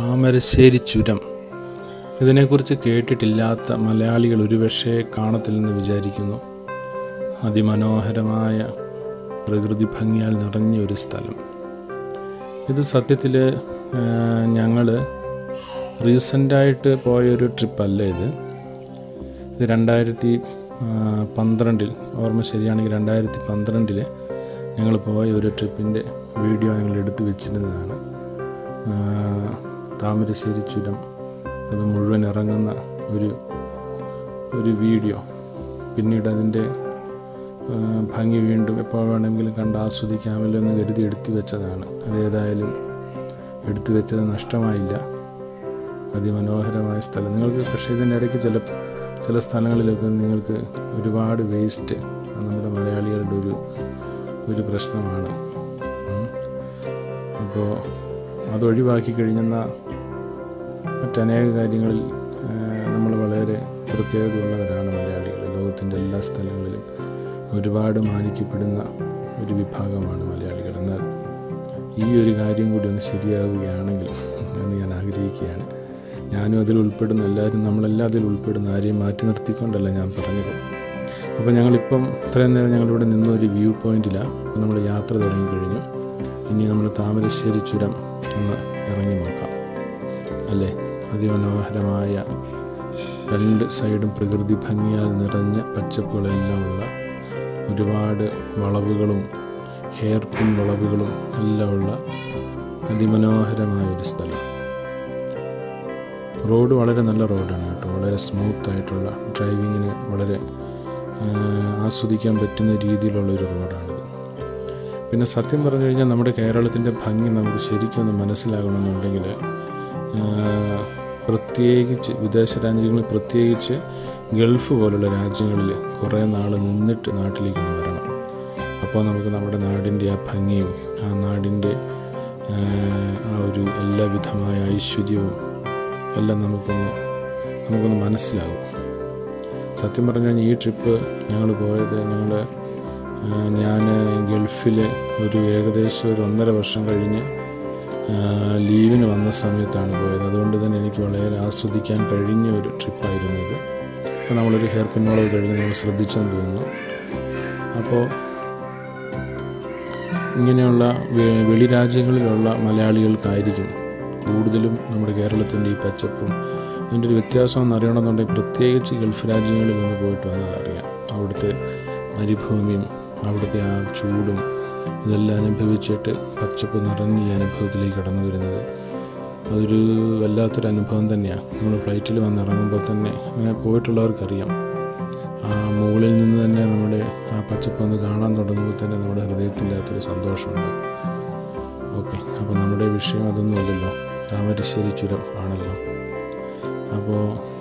താമരശ്ശേരി ചുരം ഇതിനെക്കുറിച്ച് കേട്ടിട്ടില്ലാത്ത മലയാളികൾ ഒരുപക്ഷെ കാണത്തില്ലെന്ന് വിചാരിക്കുന്നു അതിമനോഹരമായ പ്രകൃതി ഭംഗിയാൽ നിറഞ്ഞ ഒരു സ്ഥലം ഇത് സത്യത്തിൽ ഞങ്ങൾ റീസെൻ്റായിട്ട് പോയൊരു ട്രിപ്പല്ല ഇത് ഇത് രണ്ടായിരത്തി പന്ത്രണ്ടിൽ ഓർമ്മ ശരിയാണെങ്കിൽ രണ്ടായിരത്തി പന്ത്രണ്ടിൽ ഞങ്ങൾ പോയ ഒരു ട്രിപ്പിൻ്റെ വീഡിയോ ഞങ്ങൾ എടുത്തു വെച്ചിരുന്നതാണ് ആ, താമരശ്ശേരി ചുരം അത് മുഴുവൻ ഇറങ്ങുന്ന ഒരു ഒരു വീഡിയോ പിന്നീട് അതിൻ്റെ ആ, ഭംഗി വീണ്ടും എപ്പോൾ വേണമെങ്കിലും കണ്ട് ആസ്വദിക്കാമല്ലോ എന്ന് കരുതി എടുത്തു വെച്ചതാണ് അതേതായാലും എടുത്തു വെച്ചത് നഷ്ടമായില്ല അതിമനോഹരമായ സ്ഥലം നിങ്ങൾക്ക് പക്ഷേ ഇതിൻ്റെ ഇടയ്ക്ക് ചില ചില സ്ഥലങ്ങളിലൊക്കെ നിങ്ങൾക്ക് ഒരുപാട് വേസ്റ്റ് നമ്മുടെ മലയാളികളുടെ ഒരു ഒരു പ്രശ്നമാണ് ഉം. അപ്പോൾ അത് ഒഴിവാക്കി കഴിഞ്ഞെന്ന മറ്റനേക കാര്യങ്ങളിൽ നമ്മൾ വളരെ പ്രത്യേകതയുള്ളവരാണ് മലയാളികൾ ലോകത്തിൻ്റെ എല്ലാ സ്ഥലങ്ങളിലും ഒരുപാട് മാനിക്കപ്പെടുന്ന ഒരു വിഭാഗമാണ് മലയാളികൾ എന്നാൽ ഈ ഒരു കാര്യം കൂടി ഒന്ന് ശരിയാവുകയാണെങ്കിൽ എന്ന് ഞാൻ ആഗ്രഹിക്കുകയാണ് ഞാനും അതിൽ ഉൾപ്പെടുന്ന എല്ലാവരും നമ്മളെല്ലാം അതിൽ ഉൾപ്പെടുന്ന ആരെയും മാറ്റി നിർത്തിക്കൊണ്ടല്ല ഞാൻ പറഞ്ഞത് അപ്പോൾ ഞങ്ങളിപ്പം ഇത്രയും നേരം ഞങ്ങളിവിടെ നിന്ന ഒരു വ്യൂ പോയിന്റിലാണ് അപ്പോൾ നമ്മൾ യാത്ര തുടങ്ങിക്കഴിഞ്ഞു ഇനി നമ്മൾ താമരശ്ശേരി ചുരം ഒന്ന് ഇറങ്ങി നോക്കാം അല്ലേ അതിമനോഹരമായ രണ്ട് സൈഡും പ്രകൃതി ഭംഗിയാൽ നിറഞ്ഞ പച്ചപ്പുകളെല്ലാം ഉള്ള ഒരുപാട് വളവുകളും ഹെയർ പിൻ വളവുകളും എല്ലാം ഉള്ള അതിമനോഹരമായ ഒരു സ്ഥലം റോഡ് വളരെ നല്ല റോഡാണ് കേട്ടോ വളരെ സ്മൂത്ത് ആയിട്ടുള്ള ഡ്രൈവിങ്ങിന് വളരെ ആ, ആസ്വദിക്കാൻ പറ്റുന്ന രീതിയിലുള്ള ഒരു റോഡാണിത് പിന്നെ സത്യം പറഞ്ഞു കഴിഞ്ഞാൽ നമ്മുടെ കേരളത്തിൻ്റെ ഭംഗി നമുക്ക് ശരിക്കും ഒന്ന് മനസ്സിലാകണമെന്നുണ്ടെങ്കിൽ ആ, പ്രത്യേകിച്ച് വിദേശ രാജ്യങ്ങളിൽ പ്രത്യേകിച്ച് ഗൾഫ് പോലുള്ള രാജ്യങ്ങളിൽ കുറേ നാൾ നിന്നിട്ട് നാട്ടിലേക്ക് ഒന്ന് വരണം അപ്പോൾ നമുക്ക് നമ്മുടെ നാടിൻ്റെ ആ ഭംഗിയും ആ നാടിൻ്റെ ആ, ആ ഒരു എല്ലാവിധമായ ഐശ്വര്യവും എല്ലാം നമുക്കൊന്ന് നമുക്കൊന്ന് മനസ്സിലാകും സത്യം പറഞ്ഞു കഴിഞ്ഞാൽ ഈ ട്രിപ്പ് ഞങ്ങൾ പോയത് ഞങ്ങൾ ഞാൻ ഗൾഫിൽ ഒരു ഏകദേശം ഒരു ഒന്നര വർഷം കഴിഞ്ഞ് ആ, ലീവിന് വന്ന സമയത്താണ് പോയത് അതുകൊണ്ട് തന്നെ എനിക്ക് വളരെ ആസ്വദിക്കാൻ കഴിഞ്ഞ ഒരു ട്രിപ്പായിരുന്നു ഇത് അപ്പോൾ നമ്മളൊരു ഹെയർ പിൻ വളവ് കഴിഞ്ഞ് നമ്മൾ ശ്രദ്ധിച്ചെന്ന് തോന്നുന്നു അപ്പോൾ ഇങ്ങനെയുള്ള വെ- വെളി രാജ്യങ്ങളിലുള്ള മലയാളികൾക്കായിരിക്കും കൂടുതലും നമ്മുടെ കേരളത്തിൻ്റെ ഈ പച്ചപ്പും അതിൻ്റെ ഒരു വ്യത്യാസം ഒന്ന് അറിയണമെന്നുണ്ടെങ്കിൽ പ്രത്യേകിച്ച് ഗൾഫ് രാജ്യങ്ങളിൽ ഒന്ന് പോയിട്ട് വന്നാൽ അറിയാം അവിടുത്തെ മരുഭൂമിയും അവിടുത്തെ ആ ചൂടും ഇതെല്ലാം അനുഭവിച്ചിട്ട് പച്ചപ്പ് നിറഞ്ഞ ഈ അനുഭവത്തിലേക്ക് കടന്നു വരുന്നത് അതൊരു വല്ലാത്തൊരു അനുഭവം തന്നെയാണ് നമ്മൾ ഫ്ലൈറ്റിൽ വന്നിറങ്ങുമ്പോൾ തന്നെ അങ്ങനെ പോയിട്ടുള്ളവർക്കറിയാം ആ മുകളിൽ നിന്ന് തന്നെ നമ്മുടെ ആ പച്ചപ്പ് ഒന്ന് കാണാൻ തുടങ്ങുമ്പോൾ തന്നെ നമ്മുടെ ഹൃദയത്തിൻ്റെ സന്തോഷമുണ്ട് ഓക്കെ അപ്പോൾ നമ്മുടെ വിഷയം അതൊന്നുമല്ലല്ലോ താമരശ്ശേരി ചുരം ആണല്ലോ അപ്പോൾ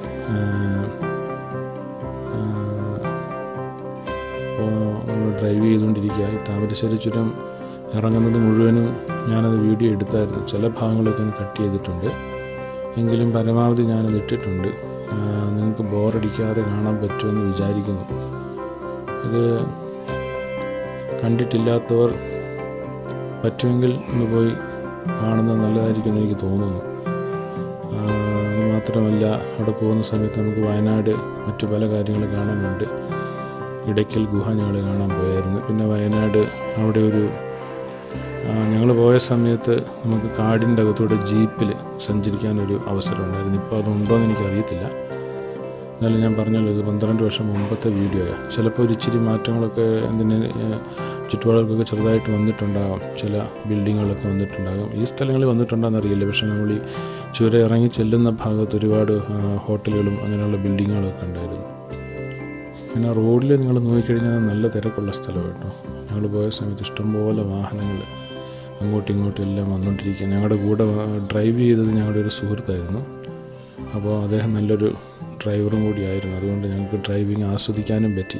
അപ്പോൾ നമ്മൾ ഡ്രൈവ് ചെയ്തുകൊണ്ടിരിക്കുക ഈ താമരശ്ശേരി ചുരം ഇറങ്ങുന്നത് മുഴുവനും ഞാനത് വീഡിയോ എടുത്തായിരുന്നു ചില ഭാഗങ്ങളൊക്കെ ഞാൻ കട്ട് ചെയ്തിട്ടുണ്ട് എങ്കിലും പരമാവധി ഞാനത് ഇട്ടിട്ടുണ്ട് ആ, നിങ്ങൾക്ക് ബോറടിക്കാതെ കാണാൻ പറ്റുമെന്ന് വിചാരിക്കുന്നു ഇത് കണ്ടിട്ടില്ലാത്തവർ പറ്റുമെങ്കിൽ ഒന്ന് പോയി കാണുന്നത് നല്ലതായിരിക്കുമെന്ന് എനിക്ക് തോന്നുന്നു ആ, അത് മാത്രമല്ല അവിടെ പോകുന്ന സമയത്ത് നമുക്ക് വയനാട് മറ്റു പല കാര്യങ്ങൾ കാണാനുണ്ട് ഇടയ്ക്കൽ ഗുഹ ഞങ്ങൾ കാണാൻ പോയായിരുന്നു പിന്നെ വയനാട് അവിടെ ഒരു ഞങ്ങൾ പോയ സമയത്ത് നമുക്ക് കാടിൻ്റെ അകത്തൂടെ ജീപ്പിൽ സഞ്ചരിക്കാനൊരു അവസരം ഉണ്ടായിരുന്നു ഇപ്പോൾ അതുണ്ടോ എന്ന് എനിക്കറിയത്തില്ല എന്നാലും ഞാൻ പറഞ്ഞല്ലോ ഇത് പന്ത്രണ്ട് വർഷം മുമ്പത്തെ വീഡിയോയാണ് ചിലപ്പോൾ ഒരു ഇച്ചിരി മാറ്റങ്ങളൊക്കെ എന്തിന് ഏഹ്, ചുറ്റുപാടുകൾക്കൊക്കെ ചെറുതായിട്ട് വന്നിട്ടുണ്ടാകാം ചില ബിൽഡിങ്ങുകളൊക്കെ വന്നിട്ടുണ്ടാകാം ഈ സ്ഥലങ്ങളിൽ വന്നിട്ടുണ്ടോയെന്ന് അറിയില്ല പക്ഷേ നമ്മൾ ഈ ചുരം ഇറങ്ങി ചെല്ലുന്ന ഭാഗത്ത് ഒരുപാട് ആ, ഹോട്ടലുകളും അങ്ങനെയുള്ള ബിൽഡിങ്ങുകളൊക്കെ ഉണ്ടായിരുന്നു പിന്നെ റോഡിൽ നിങ്ങൾ നോക്കിക്കഴിഞ്ഞാൽ നല്ല തിരക്കുള്ള സ്ഥലമാണ് കേട്ടോ ഞങ്ങൾ പോയ സമയത്ത് ഇഷ്ടംപോലെ വാഹനങ്ങൾ അങ്ങോട്ടും ഇങ്ങോട്ടും എല്ലാം വന്നുകൊണ്ടിരിക്കുക ഞങ്ങളുടെ കൂടെ വ- ഡ്രൈവ് ചെയ്തത് ഞങ്ങളുടെ ഒരു സുഹൃത്തായിരുന്നു അപ്പോൾ അദ്ദേഹം നല്ലൊരു ഡ്രൈവറും കൂടിയായിരുന്നു അതുകൊണ്ട് ഞങ്ങൾക്ക് ഡ്രൈവിംഗ് ആസ്വദിക്കാനും പറ്റി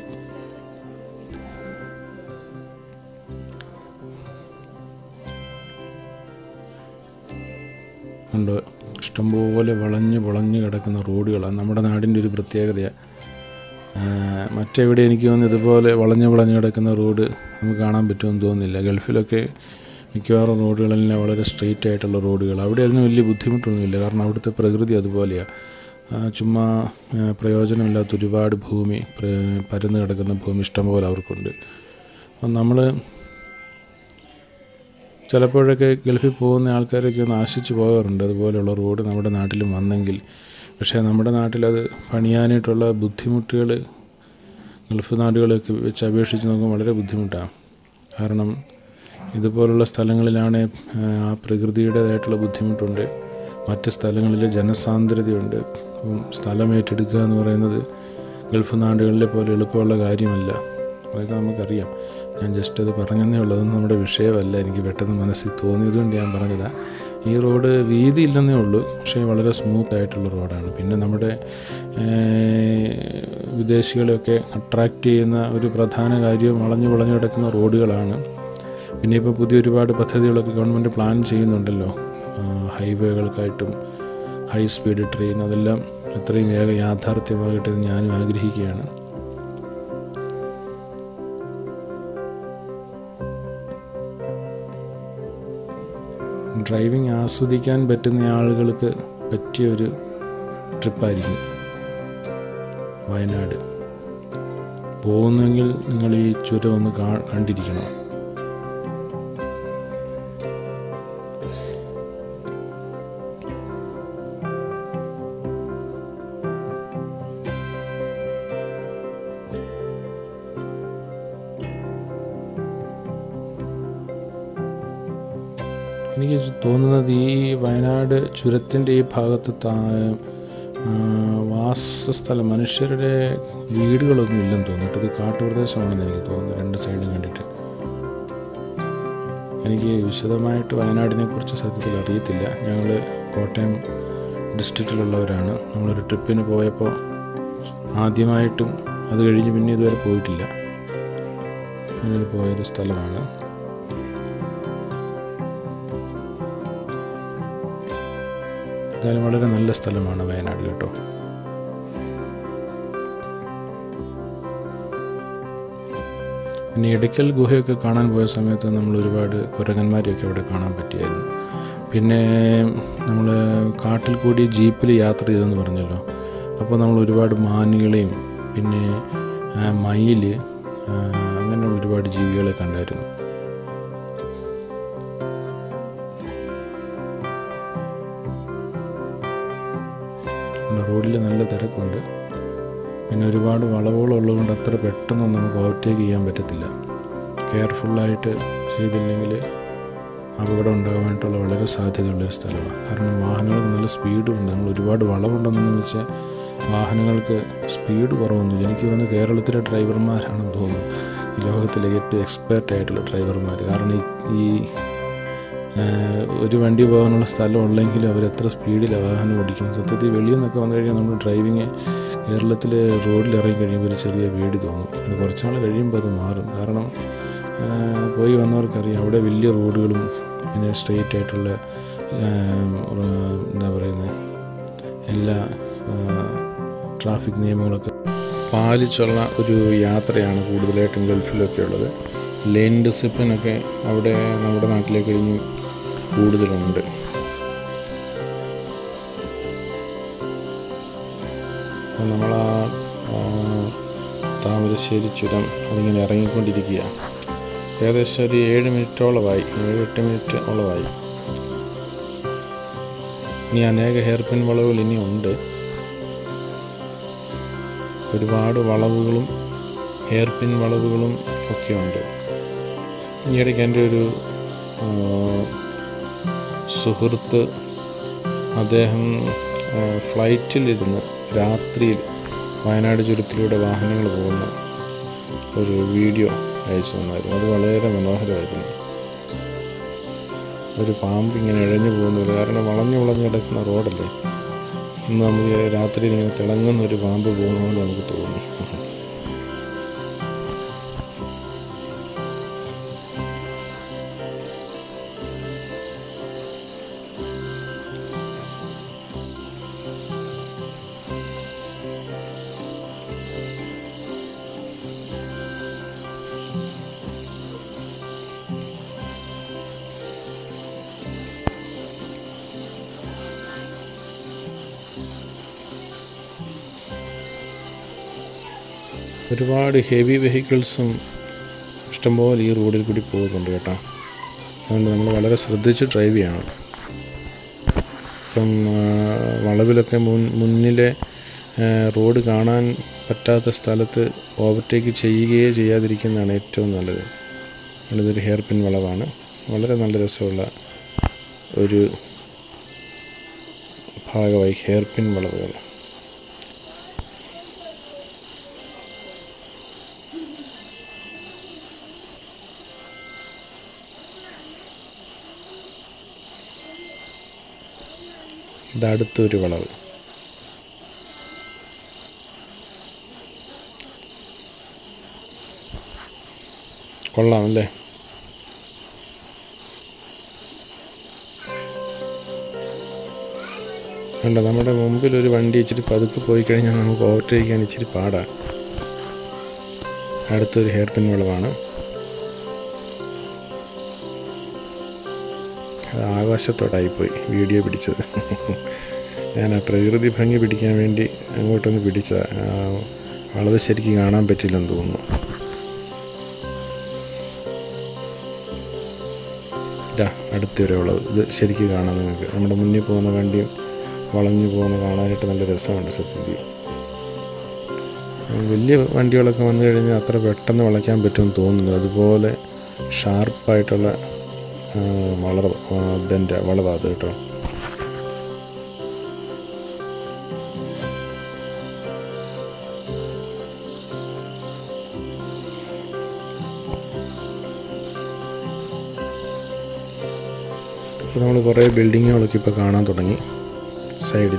ഉണ്ട് ഇഷ്ടംപോലെ വളഞ്ഞ് വളഞ്ഞ് കിടക്കുന്ന റോഡുകളാണ് നമ്മുടെ നാടിൻ്റെ ഒരു പ്രത്യേകതയാണ് മറ്റെവിടെ എനിക്ക് തോന്നുന്നു ഇതുപോലെ വളഞ്ഞ് വളഞ്ഞ് കിടക്കുന്ന റോഡ് നമുക്ക് കാണാൻ പറ്റുമെന്ന് തോന്നുന്നില്ല ഗൾഫിലൊക്കെ മിക്കവാറും റോഡുകളെല്ലാം വളരെ സ്ട്രെയിറ്റ് ആയിട്ടുള്ള റോഡുകൾ അവിടെ അതിന് വലിയ ബുദ്ധിമുട്ടൊന്നുമില്ല കാരണം അവിടുത്തെ പ്രകൃതി അതുപോലെയാണ് ആ, ചുമ്മാ ആ, പ്രയോജനമില്ലാത്ത ഒരുപാട് ഭൂമി പ്ര- പരന്ന് കിടക്കുന്ന ഭൂമി ഇഷ്ടംപോലെ അവർക്കുണ്ട് അപ്പം നമ്മൾ ചിലപ്പോഴൊക്കെ ഗൾഫിൽ പോകുന്ന ആൾക്കാരൊക്കെ ഒന്ന് ആശിച്ചു പോകാറുണ്ട് അതുപോലെയുള്ള റോഡ് നമ്മുടെ നാട്ടിലും വന്നെങ്കിൽ പക്ഷേ നമ്മുടെ നാട്ടിലത് പണിയാനായിട്ടുള്ള ബുദ്ധിമുട്ടുകൾ ഗൾഫ് നാടുകളൊക്കെ വെച്ച് അപേക്ഷിച്ച് നോക്കുമ്പോൾ വളരെ ബുദ്ധിമുട്ടാണ് കാരണം ഇതുപോലുള്ള സ്ഥലങ്ങളിലാണ് ആ പ്രകൃതിയുടേതായിട്ടുള്ള ബുദ്ധിമുട്ടുണ്ട് മറ്റ് സ്ഥലങ്ങളിൽ ജനസാന്ദ്രതയുണ്ട് അപ്പം സ്ഥലം ഏറ്റെടുക്കുക എന്ന് പറയുന്നത് ഗൾഫ് നാടുകളിലെ പോലെ എളുപ്പമുള്ള കാര്യമല്ല അതൊക്കെ നമുക്കറിയാം ഞാൻ ജസ്റ്റ് അത് പറഞ്ഞതേ ഉള്ളൂ അതൊന്നും നമ്മുടെ വിഷയമല്ല എനിക്ക് പെട്ടെന്ന് മനസ്സിൽ തോന്നിയതുകൊണ്ട് ഞാൻ പറഞ്ഞതാണ് ഈ റോഡ് വീതി ഇല്ലെന്നേ ഉള്ളൂ പക്ഷേ വളരെ സ്മൂത്ത് ആയിട്ടുള്ള റോഡാണ് പിന്നെ നമ്മുടെ ഏഹ്, വിദേശികളെയൊക്കെ അട്രാക്റ്റ് ചെയ്യുന്ന ഒരു പ്രധാന കാര്യം വളഞ്ഞു വളഞ്ഞു കിടക്കുന്ന റോഡുകളാണ് പിന്നെ ഇപ്പോൾ പുതിയ ഒരുപാട് പദ്ധതികളൊക്കെ ഗവൺമെൻറ് പ്ലാൻ ചെയ്യുന്നുണ്ടല്ലോ ആ, ഹൈവേകൾക്കായിട്ടും ഹൈ സ്പീഡ് ട്രെയിൻ അതെല്ലാം എത്രയും വേഗം യാഥാർത്ഥ്യമാകട്ടെ എന്ന് ഞാനും ആഗ്രഹിക്കുകയാണ് ഡ്രൈവിംഗ് ആസ്വദിക്കാൻ പറ്റുന്ന ആളുകൾക്ക് പറ്റിയ ഒരു ട്രിപ്പായിരിക്കും വയനാട് പോകുന്നെങ്കിൽ നിങ്ങൾ ഈ ചുരം ഒന്ന് കാ- കണ്ടിരിക്കണം എനിക്ക് തോന്നുന്നത് ഈ വയനാട് ചുരത്തിൻ്റെ ഈ ഭാഗത്ത് താ ആ, വാസസ്ഥലം മനുഷ്യരുടെ വീടുകളൊന്നും ഇല്ലെന്ന് തോന്നുന്നു ഇത് കാട്ടുപ്രദേശമാണെന്ന് എനിക്ക് തോന്നുന്നു രണ്ട് സൈഡും കണ്ടിട്ട് എനിക്ക് വിശദമായിട്ട് വയനാടിനെ കുറിച്ച് സത്യത്തിൽ അറിയത്തില്ല ഞങ്ങൾ കോട്ടയം ഡിസ്ട്രിക്റ്റിലുള്ളവരാണ് നമ്മളൊരു ട്രിപ്പിന് പോയപ്പോൾ ആദ്യമായിട്ടും അത് കഴിഞ്ഞ് പിന്നെ ഇതുവരെ പോയിട്ടില്ല അങ്ങനെ പോയൊരു സ്ഥലമാണ് എന്തായാലും വളരെ നല്ല സ്ഥലമാണ് വയനാട് കേട്ടോ പിന്നെ ഇടയ്ക്കൽ ഗുഹയൊക്കെ കാണാൻ പോയ സമയത്ത് നമ്മൾ ഒരുപാട് കുരങ്ങന്മാരെയൊക്കെ അവിടെ കാണാൻ പറ്റിയായിരുന്നു പിന്നെ നമ്മൾ കാട്ടിൽ കൂടി ജീപ്പിൽ യാത്ര ചെയ്തെന്ന് പറഞ്ഞല്ലോ അപ്പോൾ നമ്മൾ ഒരുപാട് മാനുകളെയും പിന്നെ ആ, മയില് ആ, അങ്ങനെയുള്ള ഒരുപാട് ജീവികളെ കണ്ടായിരുന്നു റോഡിൽ നല്ല തിരക്കുണ്ട് പിന്നെ ഒരുപാട് വളവുകളുള്ളതുകൊണ്ട് അത്ര പെട്ടെന്നൊന്നും നമുക്ക് ഓവർടേക്ക് ചെയ്യാൻ പറ്റത്തില്ല കെയർഫുള്ളായിട്ട് ചെയ്തില്ലെങ്കിൽ അപകടം ഉണ്ടാകാനായിട്ടുള്ള വളരെ സാധ്യതയുള്ളൊരു സ്ഥലമാണ് കാരണം വാഹനങ്ങൾക്ക് നല്ല സ്പീഡുണ്ട് നമ്മൾ ഒരുപാട് വളവുണ്ടെന്ന് വെച്ചാൽ വാഹനങ്ങൾക്ക് സ്പീഡ് കുറവൊന്നുമില്ല എനിക്ക് തോന്നുന്നു കേരളത്തിലെ ഡ്രൈവർമാരാണെന്ന് തോന്നുന്നു ഈ ലോകത്തിലെ ഏറ്റവും എക്സ്പേർട്ട് ആയിട്ടുള്ള ഡ്രൈവർമാർ കാരണം ഈ ഈ ഏഹ്, ഒരു വണ്ടി പോകാനുള്ള സ്ഥലം ഉള്ളെങ്കിലും അവർ എത്ര സ്പീഡിലാണ് വാഹനം ഓടിക്കുന്നത് സത്യത്തിൽ വെളിയിൽ നിന്നൊക്കെ വന്നു കഴിഞ്ഞാൽ നമ്മൾ ഡ്രൈവിങ് കേരളത്തിൽ റോഡിൽ ഇറങ്ങി കഴിയുമ്പോൾ ഒരു ചെറിയ പേടി തോന്നും പിന്നെ കുറച്ച് നാൾ കഴിയുമ്പോൾ അത് മാറും കാരണം ഏഹ്, പോയി വന്നവർക്കറിയാം അവിടെ വലിയ റോഡുകളും പിന്നെ സ്ട്രെയിറ്റ് ആയിട്ടുള്ള ഏഹ്, റോ- എന്താ പറയുന്നത് എല്ലാ ട്രാഫിക് നിയമങ്ങളൊക്കെ പാലിച്ചുള്ള ഒരു യാത്രയാണ് കൂടുതലായിട്ടും ഗൾഫിലൊക്കെ ഉള്ളത് ലെയിൻ ഡിസിപ്ലിനൊക്കെ അവിടെ നമ്മുടെ നാട്ടിലേക്ക് കഴിഞ്ഞ് കൂടുതലുണ്ട് അപ്പോൾ നമ്മൾ ആ ആ, താമരശ്ശേരി ചുരം അതിങ്ങനെ ഇറങ്ങിക്കൊണ്ടിരിക്കുക ഏകദേശം ഒരു ഏഴ് മിനിറ്റോളമായി ഏഴ് എട്ട് മിനിറ്റ് ഓളമായി ഇനി അനേക ഹെയർ പിൻ വളവുകൾ ഇനി ഉണ്ട് ഒരുപാട് വളവുകളും ഹെയർ പിൻ വളവുകളും ഒക്കെ ഉണ്ട് ഈയിടയ്ക്ക് എൻ്റെ ഒരു ആ, സുഹൃത്ത് അദ്ദേഹം ആ, ഫ്ലൈറ്റിലിരുന്ന് രാത്രിയിൽ വയനാട് ചുരത്തിലൂടെ വാഹനങ്ങൾ പോകുന്ന ഒരു വീഡിയോ അയച്ചു തന്നായിരുന്നു അത് വളരെ മനോഹരമായിരുന്നു ഒരു പാമ്പ് ഇങ്ങനെ ഇഴഞ്ഞു പോകുന്നില്ല കാരണം വളഞ്ഞു വളഞ്ഞു കിടക്കുന്ന റോഡല്ലേ ഇന്ന് നമുക്ക് രാത്രിയിൽ ഇങ്ങനെ തിളങ്ങുന്ന ഒരു പാമ്പ് പോകുന്ന പോലെ നമുക്ക് തോന്നും ഒരുപാട് ഹെവി വെഹിക്കിൾസും ഇഷ്ടംപോലെ ഈ റോഡിൽ കൂടി പോകുന്നുണ്ട് കേട്ടോ അതുകൊണ്ട് നമ്മൾ വളരെ ശ്രദ്ധിച്ച് ഡ്രൈവ് ചെയ്യണം ഇപ്പം ആ, വളവിലൊക്കെ മുൻ മുന്നിലെ ആ, റോഡ് കാണാൻ പറ്റാത്ത സ്ഥലത്ത് ഓവർടേക്ക് ചെയ്യുകയോ ചെയ്യാതിരിക്കുന്നതാണ് ഏറ്റവും നല്ലത് അതുകൊണ്ട് ഇതൊരു ഹെയർ പിൻ വളവാണ് വളരെ നല്ല രസമുള്ള ഒരു ഭാഗമായി ഹെയർ പിൻ വളവുകൾ ഇത് അടുത്തൊരു വളവ് കൊള്ളാം അല്ലേ കണ്ടോ നമ്മുടെ മുമ്പിൽ ഒരു വണ്ടി ഇച്ചിരി പതുക്കെ പോയി കഴിഞ്ഞാൽ നമുക്ക് ഓവർടേക്ക് ചെയ്യാൻ ഇച്ചിരി പാടാണ് അടുത്തൊരു ഹെയർ പിൻ വളവാണ് അത് ആകാശത്തോടായിപ്പോയി വീഡിയോ പിടിച്ചത് ഞാൻ ആ പ്രകൃതി ഭംഗി പിടിക്കാൻ വേണ്ടി അങ്ങോട്ടൊന്ന് പിടിച്ച വളവ് ശരിക്കും കാണാൻ പറ്റില്ലെന്ന് തോന്നുന്നു ഇതാ അടുത്തൊരു വളവ് ഇത് ശരിക്കും കാണാം നിങ്ങൾക്ക് നമ്മുടെ മുന്നിൽ പോകുന്ന വണ്ടിയും വളഞ്ഞു പോകുന്ന കാണാനായിട്ട് നല്ല രസമുണ്ട് സത്യത്തിൽ വലിയ വണ്ടികളൊക്കെ വന്നു കഴിഞ്ഞാൽ അത്ര പെട്ടെന്ന് വളയ്ക്കാൻ പറ്റുമെന്ന് തോന്നുന്നു അതുപോലെ ഷാർപ്പായിട്ടുള്ള ആ, വളവ് ബെൻഡ് വളവാത് കേട്ടോ ഇപ്പോൾ നമ്മൾ കുറേ ബിൽഡിങ്ങുകളൊക്കെ ഇപ്പോൾ കാണാൻ തുടങ്ങി സൈഡിൽ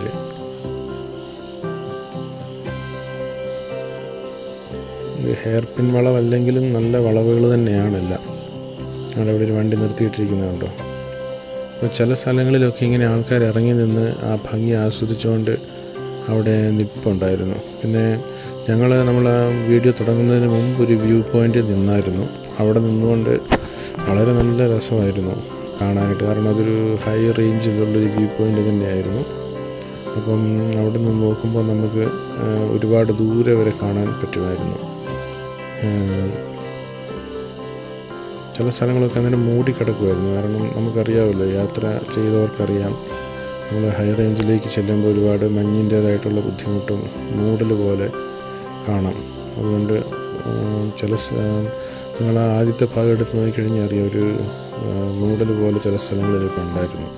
ഇത് ഹെയർ പിൻ വളവല്ലെങ്കിലും നല്ല വളവുകൾ തന്നെയാണെല്ലാം അവിടെ ഇവിടെ ഒരു വണ്ടി നിർത്തിയിട്ടിരിക്കുന്നുണ്ടോ അപ്പോൾ ചില സ്ഥലങ്ങളിലൊക്കെ ഇങ്ങനെ ആൾക്കാർ ഇറങ്ങി നിന്ന് ആ ഭംഗി ആസ്വദിച്ചുകൊണ്ട് അവിടെ നിൽപ്പുണ്ടായിരുന്നു പിന്നെ ഞങ്ങൾ നമ്മൾ ആ വീഡിയോ തുടങ്ങുന്നതിന് മുമ്പ് ഒരു വ്യൂ പോയിന്റിൽ നിന്നായിരുന്നു അവിടെ നിന്നുകൊണ്ട് വളരെ നല്ല രസമായിരുന്നു കാണാനായിട്ട് കാരണം അതൊരു ഹൈ റേഞ്ചിലുള്ളൊരു വ്യൂ പോയിന്റ് തന്നെയായിരുന്നു അപ്പം അവിടെ നിന്ന് നോക്കുമ്പോൾ നമുക്ക് ആ, ഒരുപാട് ദൂരെ വരെ കാണാൻ പറ്റുമായിരുന്നു ആ, ചില സ്ഥലങ്ങളൊക്കെ അങ്ങനെ മൂടിക്കിടക്കുമായിരുന്നു കാരണം നമുക്കറിയാമല്ലോ യാത്ര ചെയ്തവർക്കറിയാം നമ്മൾ ഹൈ റേഞ്ചിലേക്ക് ചെല്ലുമ്പോൾ ഒരുപാട് മഞ്ഞിൻ്റേതായിട്ടുള്ള ബുദ്ധിമുട്ടും മൂടൽ പോലെ കാണാം അതുകൊണ്ട് ആ, ചില സ്ഥ- നിങ്ങൾ ആ ആദ്യത്തെ ഭാഗം എടുത്ത് നോക്കിക്കഴിഞ്ഞാൽ അറിയാം ഒരു ആ, മൂടൽ പോലെ ചില സ്ഥലങ്ങളിലൊക്കെ ഉണ്ടായിരുന്നു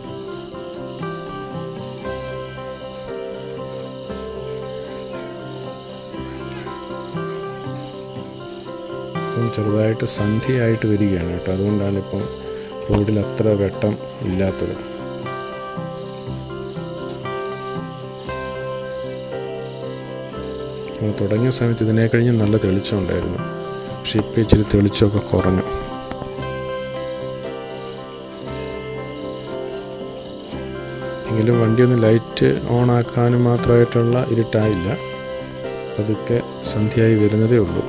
ഇപ്പം ചെറുതായിട്ട് സന്ധ്യയായിട്ട് വരികയാണ് കേട്ടോ അതുകൊണ്ടാണ് ഇപ്പം റോഡിൽ അത്ര വെട്ടം ഇല്ലാത്തത് നമ്മൾ തുടങ്ങിയ സമയത്ത് ഇതിനെ കഴിഞ്ഞ് നല്ല തെളിച്ചം ഉണ്ടായിരുന്നു പക്ഷെ ഇപ്പോൾ ഇച്ചിരി തെളിച്ചമൊക്കെ കുറഞ്ഞു എങ്കിലും വണ്ടി ഒന്ന് ലൈറ്റ് ഓൺ ആക്കാനും മാത്രമായിട്ടുള്ള ഇരുട്ടായില്ല അതൊക്കെ സന്ധ്യയായി വരുന്നതേ ഉള്ളൂ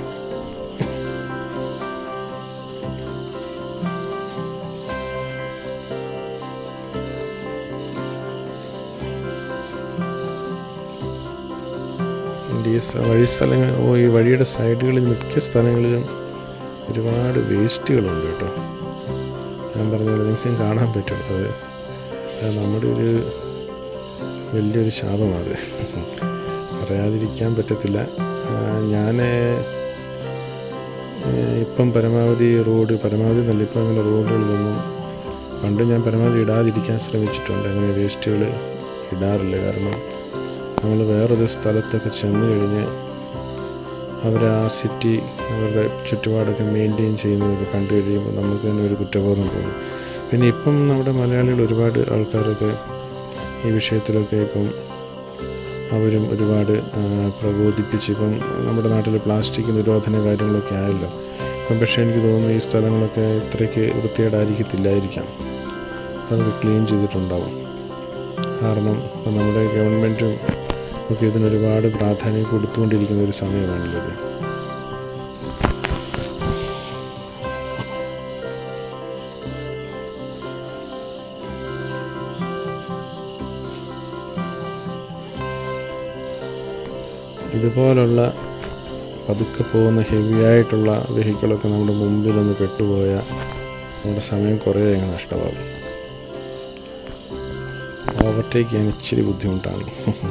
എൻ്റെ ഈ സ- വഴി സ്ഥലങ്ങൾ ഓ ഈ വഴിയുടെ സൈഡുകളിൽ മിക്ക സ്ഥലങ്ങളിലും ഒരുപാട് വേസ്റ്റുകളുണ്ട് കേട്ടോ ഞാൻ പറഞ്ഞ പോലെ നിങ്ങൾക്കും കാണാൻ പറ്റും അത് അത് നമ്മുടെ ഒരു വലിയൊരു ശാപമാണ് പറയാതിരിക്കാൻ പറ്റത്തില്ല ഞാൻ ഇപ്പം പരമാവധി റോഡ് പരമാവധി നല്ല ഇപ്പം അങ്ങനെ റോഡുകളിലൊന്നും പണ്ട് ഞാൻ പരമാവധി ഇടാതിരിക്കാൻ ശ്രമിച്ചിട്ടുണ്ട് അങ്ങനെ വേസ്റ്റുകൾ ഇടാറില്ല കാരണം നമ്മൾ വേറൊരു സ്ഥലത്തൊക്കെ ചെന്ന് കഴിഞ്ഞ് അവർ ആ സിറ്റി അവരുടെ ചുറ്റുപാടൊക്കെ മെയിൻറ്റെയിൻ ചെയ്യുന്നതൊക്കെ കണ്ടു കഴിയുമ്പോൾ നമുക്ക് തന്നെ ഒരു കുറ്റബോധം തോന്നും പിന്നെ ഇപ്പം നമ്മുടെ മലയാളികൾ ഒരുപാട് ആൾക്കാരൊക്കെ ഈ വിഷയത്തിലൊക്കെ ഇപ്പം അവരും ഒരുപാട് ആ, പ്രബോധിപ്പിച്ച് ഇപ്പം നമ്മുടെ നാട്ടിൽ പ്ലാസ്റ്റിക് നിരോധന കാര്യങ്ങളൊക്കെ ആയല്ലോ ഇപ്പം പക്ഷേ എനിക്ക് തോന്നുന്നു ഈ സ്ഥലങ്ങളൊക്കെ ഇത്രയ്ക്ക് വൃത്തികേടായിരിക്കത്തില്ലായിരിക്കാം അതൊക്കെ ക്ലീൻ ചെയ്തിട്ടുണ്ടാവും കാരണം ഇപ്പം നമ്മുടെ ഗവൺമെൻറ്റും ഒക്കെ ഇതിന് ഒരുപാട് പ്രാധാന്യം കൊടുത്തുകൊണ്ടിരിക്കുന്ന ഒരു സമയമാണല്ലോ ഇത് ഇതുപോലുള്ള പതുക്കെ പോകുന്ന ഹെവി ആയിട്ടുള്ള വെഹിക്കിളൊക്കെ നമ്മുടെ മുമ്പിലൊന്ന് പെട്ടുപോയാൽ നമ്മുടെ സമയം കുറേ അങ്ങ് നഷ്ടമാകും ഓവർടേക്ക് ചെയ്യാൻ ഇച്ചിരി ബുദ്ധിമുട്ടാണ്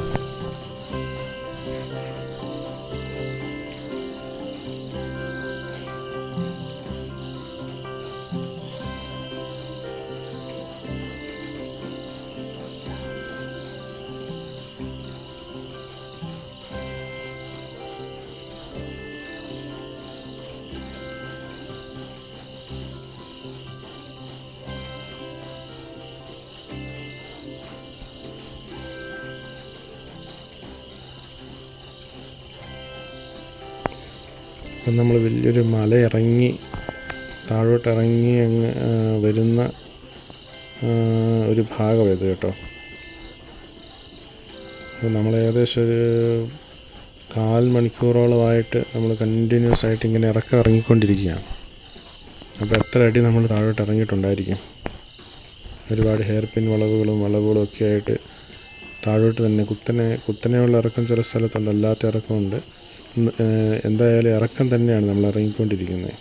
അപ്പം നമ്മൾ വലിയൊരു മല ഇറങ്ങി താഴോട്ട് ഇറങ്ങി അങ്ങ് ആ, വരുന്ന ആ, ഒരു ഭാഗം ഇത് കേട്ടോ അപ്പോൾ നമ്മൾ ഏകദേശം ഒരു കാൽ മണിക്കൂറോളമായിട്ട് നമ്മൾ കണ്ടിന്യൂസ് ആയിട്ട് ഇങ്ങനെ ഇറക്കം ഇറങ്ങിക്കൊണ്ടിരിക്കുകയാണ് അപ്പോൾ എത്ര അടി നമ്മൾ താഴോട്ട് ഇറങ്ങിയിട്ടുണ്ടായിരിക്കും ഒരുപാട് ഹെയർ പിൻ വളവുകളും വളവുകളും ഒക്കെ ആയിട്ട് താഴോട്ട് തന്നെ കുത്തനെ കുത്തനെയുള്ള ഇറക്കം ചില സ്ഥലത്തുണ്ട് അല്ലാത്ത ഇറക്കമുണ്ട് ഇന്ന്, ഏഹ്, എന്തായാലും ഇറക്കം തന്നെയാണ് നമ്മൾ ഇറങ്ങിക്കൊണ്ടിരിക്കുന്നത്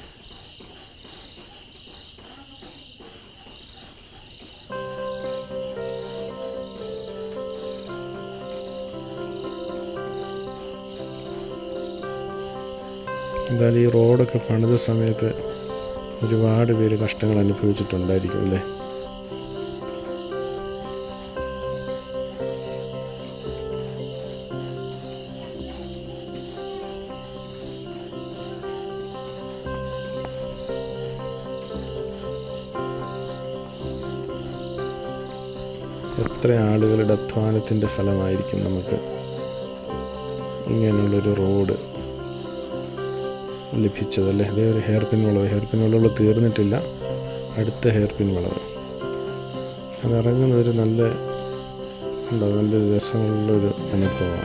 എന്തായാലും ഈ റോഡൊക്കെ പണിത സമയത്ത് ഒരുപാട് പേര് കഷ്ടങ്ങൾ അനുഭവിച്ചിട്ടുണ്ടായിരിക്കും അല്ലേ എത്ര ആളുകളുടെ അധ്വാനത്തിൻ്റെ ഫലമായിരിക്കും നമുക്ക് ഇങ്ങനെയുള്ളൊരു റോഡ് ലഭിച്ചതല്ലേ അതേ ഒരു ഹെയർ പിൻ വളവ് ഹെയർ പിൻ വളവുകൾ തീർന്നിട്ടില്ല അടുത്ത ഹെയർ പിൻ വളവ് അത് ഇറങ്ങുന്ന ഒരു നല്ല ഉണ്ടോ നല്ല രസമുള്ളൊരു അനുഭവമാണ്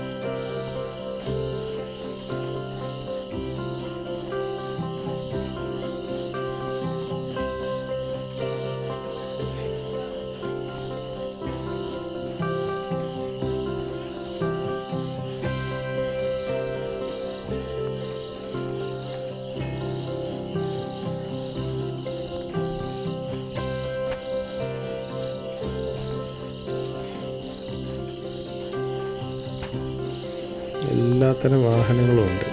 എല്ലാത്തരം വാഹനങ്ങളും ഉണ്ട്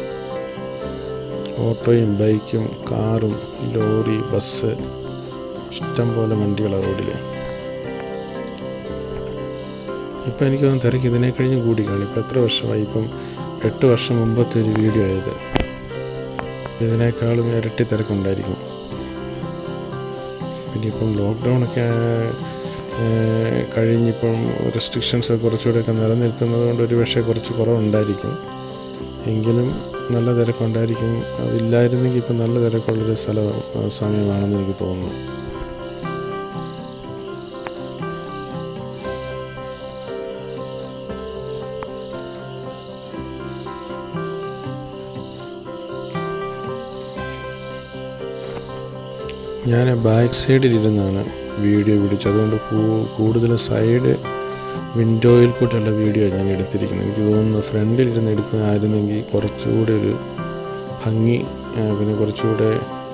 ഓട്ടോയും ബൈക്കും കാറും ലോറി ബസ് ഇഷ്ടം പോലെ വണ്ടികളാണ് റോഡിൽ ഇപ്പം എനിക്കൊന്ന് തിരക്ക് ഇതിനെ കഴിഞ്ഞ് കൂടി കാണും ഇപ്പം എത്ര വർഷമായി ഇപ്പം എട്ട് വർഷം മുമ്പത്തെ ഒരു വീഡിയോ ആയത് ഇതിനേക്കാളും ഇരട്ടി തിരക്കുണ്ടായിരിക്കും പിന്നെ ഇപ്പം ലോക്ക്ഡൗണൊക്കെ കഴിഞ്ഞിപ്പം റെസ്ട്രിക്ഷൻസ് കുറച്ചുകൂടെയൊക്കെ നിലനിൽക്കുന്നത് കൊണ്ട് ഒരു പക്ഷേ കുറച്ച് കുറവുണ്ടായിരിക്കും എങ്കിലും നല്ല തിരക്കുണ്ടായിരിക്കും അതില്ലായിരുന്നെങ്കിൽ ഇപ്പം നല്ല തിരക്കുള്ളൊരു സ്ഥലം ആ, സമയമാണെന്ന് എനിക്ക് തോന്നുന്നു ഞാൻ ബാക്ക് സൈഡിൽ ഇരുന്നാണ് വീഡിയോ പിടിച്ചത് അതുകൊണ്ട് കൂ- കൂടുതലും സൈഡ് വിൻഡോയിൽ കൂടെയുള്ള വീഡിയോ ഞാൻ എടുത്തിരിക്കുന്നത് എനിക്ക് തോന്നുന്നു ഫ്രണ്ടിൽ ഇരുന്ന് എടുക്കുന്നതായിരുന്നെങ്കിൽ കുറച്ചുകൂടെ ഒരു ഭംഗി ആ, പിന്നെ കുറച്ചുകൂടെ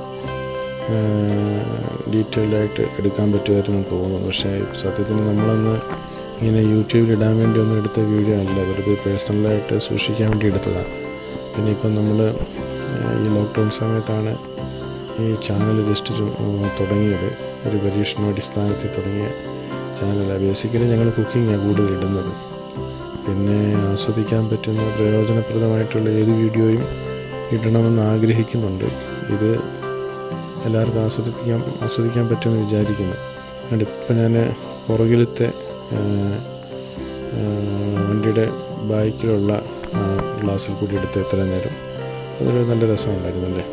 ഡീറ്റെയിൽഡ് ആയിട്ട് എടുക്കാൻ പറ്റുമായിരുന്നു എന്ന് തോന്നുന്നു പക്ഷേ സത്യത്തിന് നമ്മളൊന്ന് ഇങ്ങനെ യൂട്യൂബിൽ ഇടാൻ വേണ്ടി ഒന്നും എടുത്ത വീഡിയോ അല്ല വെറുതെ പേഴ്സണലായിട്ട് സൂക്ഷിക്കാൻ വേണ്ടി എടുത്തതാണ് പിന്നെ ഇപ്പം നമ്മൾ ഈ ലോക്ക്ഡൗൺ സമയത്താണ് ഈ ചാനൽ ജസ്റ്റ് തുടങ്ങിയത് ഒരു പരീക്ഷണാടിസ്ഥാനത്തിൽ തുടങ്ങിയ ചാനലാണ് ബേസിക്കലി ഞങ്ങൾ കുക്കിങ്ങാണ് കൂടുതൽ ഇടുന്നത് പിന്നെ ആസ്വദിക്കാൻ പറ്റുന്ന പ്രയോജനപ്രദമായിട്ടുള്ള ഏത് വീഡിയോയും ഇടണമെന്ന് ആഗ്രഹിക്കുന്നുണ്ട് ഇത് എല്ലാവർക്കും ആസ്വദിപ്പിക്കാൻ ആസ്വദിക്കാൻ പറ്റുമെന്ന് വിചാരിക്കുന്നു അതുകൊണ്ട് ഇപ്പം ഞാൻ പുറകിലത്തെ ആ, ആ, വണ്ടിയുടെ ബാക്കിലുള്ള ആ, ഗ്ലാസ്സിൽ കൂടി എടുത്ത് എത്ര നേരം അതൊരു നല്ല രസമുണ്ടായിരുന്നു അല്ലേ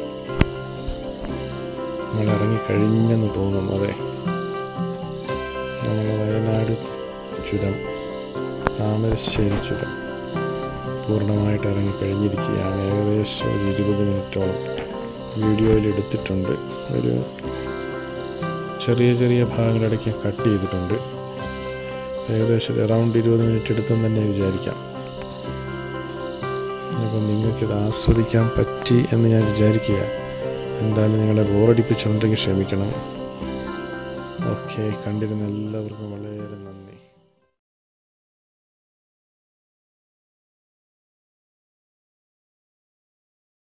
നമ്മൾ ഇറങ്ങിക്കഴിഞ്ഞെന്ന് തോന്നുന്നു അതെ നമ്മൾ വയനാട് ചുരം താമരശ്ശേരി ചുരം പൂർണ്ണമായിട്ട് ഇറങ്ങിക്കഴിഞ്ഞിരിക്കുകയാണ് ഏകദേശം ഒരു ഇരുപത് മിനിറ്റോളം വീഡിയോയിൽ എടുത്തിട്ടുണ്ട് ഒരു ചെറിയ ചെറിയ ഭാഗങ്ങളിടയ്ക്ക് കട്ട് ചെയ്തിട്ടുണ്ട് ഏകദേശം അറൗണ്ട് ഇരുപത് മിനിറ്റ് എടുത്തെന്ന് തന്നെ വിചാരിക്കാം അപ്പോൾ നിങ്ങൾക്കിത് ആസ്വദിക്കാൻ പറ്റി എന്ന് ഞാൻ വിചാരിക്കുക എന്തായാലും നിങ്ങളെ ബോറടിപ്പിച്ചുണ്ടെങ്കിൽ ക്ഷമിക്കണം ഓക്കെ കണ്ടിരുന്ന എല്ലാവർക്കും വളരെ നന്ദി